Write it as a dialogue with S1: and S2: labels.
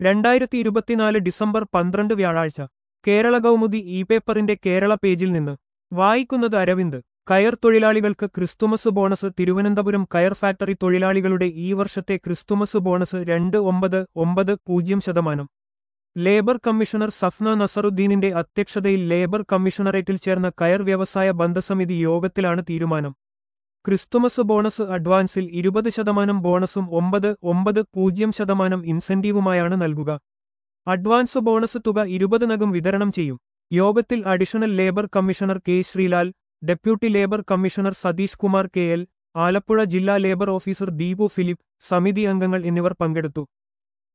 S1: രണ്ടായിരത്തി ഇരുപത്തിനാല് ഡിസംബർ പന്ത്രണ്ട് വ്യാഴാഴ്ച കേരള കൗമുദി ഇ പേപ്പറിന്റെ കേരള പേജിൽ നിന്ന് വായിക്കുന്നത് അരവിന്ദ് കയർ തൊഴിലാളികൾക്ക് ക്രിസ്തുമസ് ബോണസ് തിരുവനന്തപുരം കയർ ഫാക്ടറി തൊഴിലാളികളുടെ ഈ വർഷത്തെ ക്രിസ്തുമസ് ബോണസ് രണ്ട് ഒമ്പത് ഒമ്പത് പൂജ്യം ശതമാനം ലേബർ കമ്മീഷണർ സഫ്ന നസറുദ്ദീനിന്റെ അധ്യക്ഷതയിൽ ലേബർ കമ്മീഷണറേറ്റിൽ ചേർന്ന കയർ വ്യവസായ ബന്ധസമിതി യോഗത്തിലാണ് തീരുമാനം ക്രിസ്തുമസ് ബോണസ് അഡ്വാൻസിൽ ഇരുപത് ശതമാനം ബോണസും ഒമ്പത് ഒമ്പത് പൂജ്യം ശതമാനം ഇൻസെന്റീവുമായാണ് നൽകുക അഡ്വാൻസ് ബോണസ് തുക ഇരുപതിനകം വിതരണം ചെയ്യും യോഗത്തിൽ additional labour commissioner K Sreelal deputy labour commissioner Satheesh Kumar K L Alappuzha ജില്ലാ ലേബർ ഓഫീസർ ദീപു ഫിലിപ്പ് സമിതി അംഗങ്ങൾ എന്നിവർ പങ്കെടുത്തു